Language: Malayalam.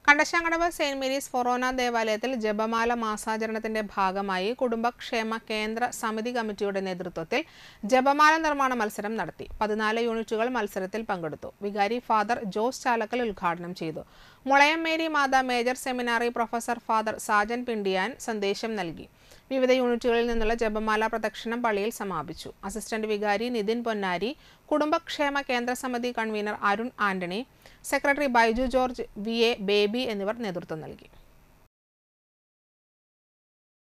കണ്ടശാങ്കടവ് സെയിന്റ് മേരീസ് ഫൊറോന ദേവാലയത്തിൽ ജപമാല മാസാചരണത്തിന്റെ ഭാഗമായി കുടുംബക്ഷേമ കേന്ദ്ര സമിതി കമ്മിറ്റിയുടെ നേതൃത്വത്തിൽ ജപമാല നിർമ്മാണ മത്സരം നടത്തി പതിനാല് യൂണിറ്റുകൾ മത്സരത്തിൽ പങ്കെടുത്തു വികാരി ഫാദർ ജോസ് ചാലക്കൽ ഉദ്ഘാടനം ചെയ്തു Mulayam Mary Matha major seminary professor father Sajan Pindiyan സന്ദേശം നൽകി വിവിധ യൂണിറ്റുകളിൽ നിന്നുള്ള ജപമാല പ്രദക്ഷിണം പള്ളിയിൽ സമാപിച്ചു അസിസ്റ്റന്റ് വികാരി നിതിൻ പൊന്നാരി കുടുംബക്ഷേമ കേന്ദ്ര സമിതി convener Arun Antony secretary Baiju George V A Baby എന്നിവർ നേതൃത്വം നൽകി